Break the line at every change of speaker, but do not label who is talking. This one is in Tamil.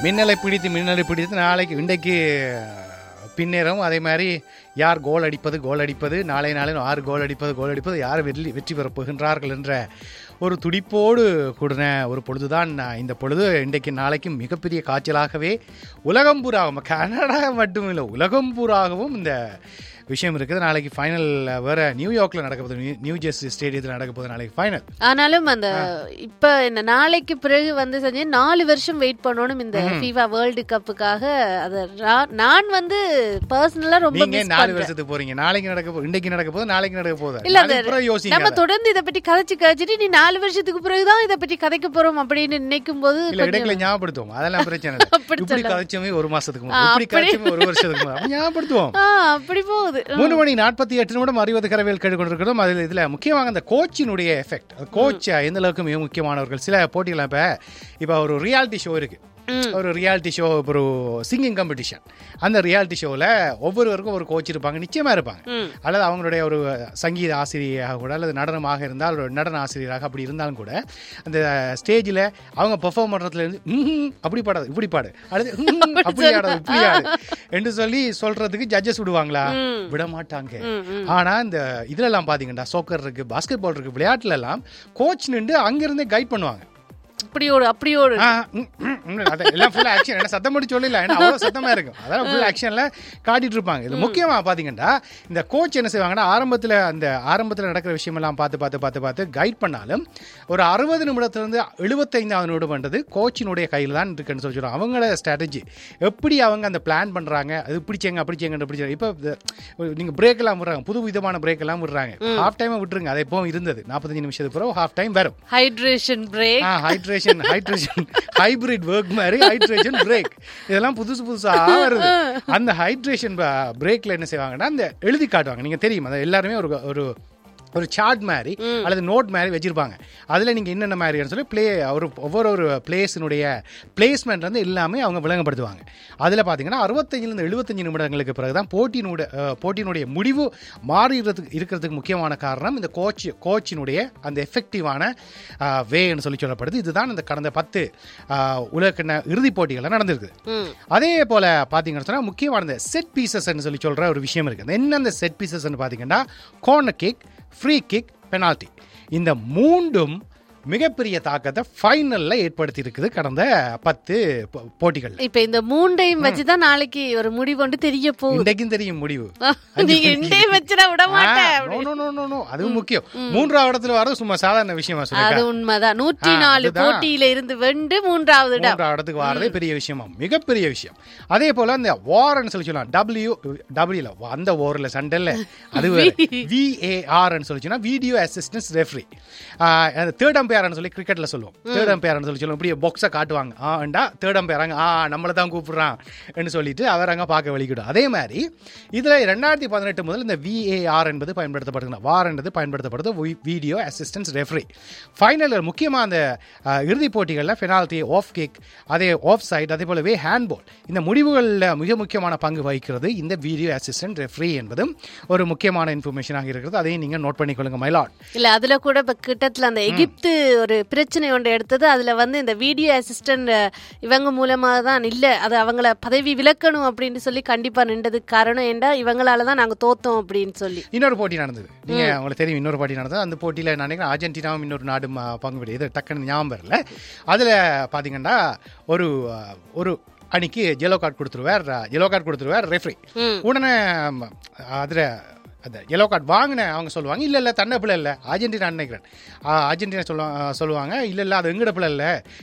மின்னலை பிடித்து மின்னலை பிடித்து நாளைக்கு இன்றைக்கு பின்னேறும் அதே மாதிரி யார் கோல் அடிப்பது கோல் அடிப்பது நாளை நாளில் ஆறு கோல் அடிப்பது கோல் அடிப்பது யார் வெற்றி வெற்றி பெறப் போகின்றார்கள் என்ற ஒரு துடிப்போடு கூடின ஒரு பொழுதுதான் இந்த பொழுது இன்றைக்கு நாளைக்கு மிகப்பெரிய காய்ச்சலாகவே உலகம் பூராகவும் கனடா மட்டுமில்லை உலகம் பூராகவும் இந்த விஷயம் இருக்குது நாளைக்கு ஃபைனல் வேற நியூயார்க்கில் நடக்க போகுது நியூ- நியூ ஜெர்சி ஸ்டேடியத்தில் நடக்க போகுது நாளைக்கு ஃபைனல்
ஆனாலும் அந்த இப்ப இந்த நாளைக்கு பிறகு வந்து செஞ்சு நாலு வருஷம் வெயிட் பண்ணணும் இந்த ஃபீஃபா வேர்ல்டு கப்புக்காக அத ரா- நான் வந்து பர்சனலா ரொம்ப
நீங்க
மிஸ்
நாலு
பண்றேன்
வருஷத்துக்கு போறீங்க நாளைக்கு நடக்க போ இன்றைக்கு நடக்க போகுது நாளைக்கு நடக்க போகுது
இல்ல
நாளைக்கு
அது
பிறகு
நம்ம
யோசிங்க
தொடர்ந்து இத பத்தி கதைச்சு கதைச்சிட்டு நீ நாலு வருஷத்துக்கு பிறகுதான் இத பத்தி கதைக்க போறோம் அப்படின்னு நினைக்கும் போது
இல்ல இடையில ஞாபகப்படுத்துவோம் அதெல்லாம் பிரச்சனை இல்லை
அப்படி
இப்படி
சொல்லலாம்.
கதைச்சோமே ஒரு மாசத்துக்கு முன்னாடி இப்படி கதைச்சோமே ஒரு வருஷத்துக்கு முன்னாடி அப்படி ஞாபகப்படுத்துவோம்
ஆ, அப்படி போகுது
மூணு மணி நாற்பத்தி எட்டு நிமிடம் அறுபது கரவேல் கேட்டுக்கொண்டிருக்கிறோம் அதில் இதுல முக்கியமாக அந்த கோச்சினுடைய எஃபெக்ட் கோச் எந்த அளவுக்கு மிக முக்கியமானவர்கள் சில போட்டிகள் இப்ப இப்ப ஒரு ரியாலிட்டி ஷோ இருக்கு ஒரு ரியாலிட்டி ஷோ ஒரு சிங்கிங் காம்படிஷன் அந்த ரியாலிட்டி ஷோவில் ஒவ்வொருவருக்கும் ஒரு கோச் இருப்பாங்க நிச்சயமா இருப்பாங்க அல்லது அவங்களுடைய ஒரு சங்கீத ஆசிரியராக கூட அல்லது நடனமாக இருந்தால் ஒரு நடன ஆசிரியராக அப்படி இருந்தாலும் கூட அந்த ஸ்டேஜில் அவங்க பெர்ஃபார்ம் பண்ணுறதுல இருந்து "ம்ஹும், அப்படி பாடாது இப்படி பாடு அல்லது "ம்ஹும், அப்படி ஆடாது இப்படி ஆடு என்று சொல்லி சொல்றதுக்கு ஜட்ஜஸ் விடுவாங்களா விட மாட்டாங்க ஆனா இந்த இதுல எல்லாம் பாத்தீங்கன்னா சோக்கர் இருக்கு பாஸ்கெட் பால் இருக்கு விளையாட்டுல எல்லாம் கோச் நின்று அங்கிருந்தே கைட் பண்ணுவாங்க
அப்படியோடு அப்படியோடு
ஆ, ம், ம், ம், அது எல்லாம் ஃபுல் ஆக்ஷன் என்ன சத்தம் மட்டும் சொல்லல ஏன்னா அவ்வளோ சத்தமா இருக்கும் அதெல்லாம் ஃபுல் ஆக்ஷன்ல காட்டிட்டு இருப்பாங்க இது முக்கியமா பாத்தீங்கன்னா இந்த கோச் என்ன செய்வாங்கன்னா ஆரம்பத்துல அந்த ஆரம்பத்துல நடக்கிற விஷயமெல்லாம் பார்த்து பார்த்து பார்த்து பார்த்து கைட் பண்ணாலும் ஒரு அறுபது நிமிடத்துல இருந்து எழுபத்தைந்தாவது நிமிடம் பண்றது கோச்சினுடைய கையில தான் இருக்குன்னு சொல்லி சொல்றாங்க அவங்களோட ஸ்ட்ராட்டஜி எப்படி அவங்க அந்த பிளான் பண்றாங்க அது பிடிச்சங்க அப்படி செய்யுங்க பிடிச்சாங்க இப்போ இந்த- நீங்க பிரேக் எல்லாம் விடுறாங்க புது விதமான பிரேக் எல்லாம் விடுறாங்க ஹாஃப் டைம் விட்டுருங்க அது எப்பவும் இருந்தது நாற்பத்தஞ்சு நிமிஷத்துக்கு பிறகு ஹாஃப் டைம் வரும்
hydration break
hydration hydration hybrid work மாதிரி ஹைட்ரேஷன் பிரேக் இதெல்லாம் புதுசு புதுசா வருது அந்த ஹைட்ரேஷன் பிரேக்ல என்ன செய்வாங்கன்னா அந்த எழுதி காட்டுவாங்க நீங்க தெரியும் அது எல்லாருமே ஒரு ஒரு ஒரு சார்ட் மாதிரி அல்லது நோட் மாதிரி வச்சிருப்பாங்க அதில் நீங்கள் என்னென்ன மாதிரின்னு சொல்லி ப்ளே ஒரு ஒவ்வொரு ஒரு பிளேஸினுடைய பிளேஸ்மெண்ட் வந்து எல்லாமே அவங்க விளங்கப்படுத்துவாங்க அதில் பார்த்தீங்கன்னா அறுபத்தஞ்சிலிருந்து எழுபத்தஞ்சு நிமிடங்களுக்கு பிறகு தான் போட்டியினுடைய அஹ், போட்டியினுடைய முடிவு மாறிடுறதுக்கு இருக்கிறதுக்கு முக்கியமான காரணம் இந்த கோச் கோச்சினுடைய அந்த எஃபெக்டிவான வேன்னு சொல்லி சொல்லப்படுது இதுதான் இந்த கடந்த பத்து அஹ், உலகக்கிண்ண இறுதிப் போட்டிகளில் நடந்திருக்கு அதே போல பார்த்தீங்கன்னு சொன்னால் முக்கியமான செட் பீசஸ்ன்னு சொல்லி சொல்ற ஒரு விஷயம் இருக்குது என்ன அந்த செட் பீசஸ்ன்னு பார்த்தீங்கன்னா corner kick free kick penalty இந்த மூன்றும் மிகப்பெரிய தாக்கத்தை ஃபைனல்ல ஏற்படுத்தி இருக்குது கடந்த பத்து போ- போட்டிகள்ல
இப்ப இந்த மூண்டையும் வச்சுதான் நாளைக்கு ஒரு முடிவு ஒன்று தெரிய போகுது
இன்றைக்கும் தெரியும் முடிவு
நீங்க இண்டையும் வச்சுடா விட மாட்டேன்
ஆ, no, no, no, no, no. அதுவும் முக்கியம் மூன்றாவது இடத்துல வர சும்மா சாதாரண விஷயமா
அது
சொல்லுங்க
உண்மைதான் நூற்றி
ஆ,
நாலு
அதுதான்.
போட்டியில இருந்து வென்று மூன்றாவது இடம்
மூன்றாவது இடத்துக்கு வரதே பெரிய விஷயமா மிகப்பெரிய விஷயம் அதே போல இந்த வார்ன்னு சொல்லி சொல்லலாம் டபிள்யூ டபிள்யூல அந்த ஓரில் சண்டைல அது விஏஆர்னு சொல்லிச்சுன்னா வீடியோ அசிஸ்டன்ஸ் ரெஃப்ரி தேர்ட் அம்பையர்னு சொல்லி கிரிக்கெட்ல சொல்லுவோம் தேர்ட் அம்பையர்னு சொல்லி சொல்லுவோம் இப்படியே பாக்ஸை காட்டுவாங்க ஆண்டா தேர்ட் அம்பையராங்க ஆ நம்மளை தான் கூப்பிடுறான் சொல்லிட்டு அவர் அங்க பார்க்க வலிக்கிடும் அதே மாதிரி இதுல ரெண்டாயிரத்தி பதினெட்டு முதல் இந்த விஏஆர் என்பது பயன்படுத்தப்படுகிறது வார் என்பது பயன்படுத்தப்படுது வீடியோ அசிஸ்டன்ஸ் ரெஃப்ரி ஃபைனலில் முக்கியமாக அந்த அஹ், இறுதிப் போட்டிகளில் பெனால்டி ஆஃப் கிக் அதே ஆஃப் சைட் அதே போலவே ஹேண்ட்பால் இந்த முடிவுகளில் மிக முக்கியமான பங்கு வகிக்கிறது இந்த வீடியோ அசிஸ்டன்ட் ரெஃப்ரி என்பதும் ஒரு முக்கியமான இன்ஃபர்மேஷனாக இருக்கிறது அதையும் நீங்கள் நோட் பண்ணிக்கொள்ளுங்க மைலாட்
இல்ல அதுல கூட இப்ப கிட்டத்துல அந்த எகிப்து ஒரு பிரச்சனை ஒன்று எடுத்தது அதுல வந்து இந்த வீடியோ அசிஸ்டன்ட் இவங்க மூலமா தான் இல்ல அது அவங்கள பதவி விலக்கணும் அப்படின்னு சொல்லி கண்டிப்பா நின்றதுக்கு காரணம் ஏண்டா இவங்களால தான் நாங்க தோத்தோம் அப்படின்னு சொல்லி
இன்னொரு போட்டி நடந்தது நீங்க உங்களுக்கு தெரியும் இன்னொரு போட்டி நடந்தது அந்த போட்டியில நான் நினைக்கிறேன் அர்ஜென்டினாவும் இன்னொரு நாடும் அஹ், பங்கு பெற்று இது டக்குன்னு ஞாபகம் வரல அதுல பாத்தீங்கன்னா ஒரு அஹ், ஒரு அணிக்கு ஜெலோ கார்டு கொடுத்துருவார் ஜெலோ கார்டு கொடுத்துருவார் ரெஃப்ரி உடனே ம், அதுல அந்த எல்லோ கார்டு வாங்கின அவங்க சொல்லுவாங்க இல்லை இல்லை தன்னை பிள்ளை இல்லை அர்ஜென்டினா நினைக்கிறேன் அர்ஜென்டினா சொல்லுவாங்க சொல்லுவாங்க இல்லை இல்லை அது எங்கட பிள்ளை இல்லை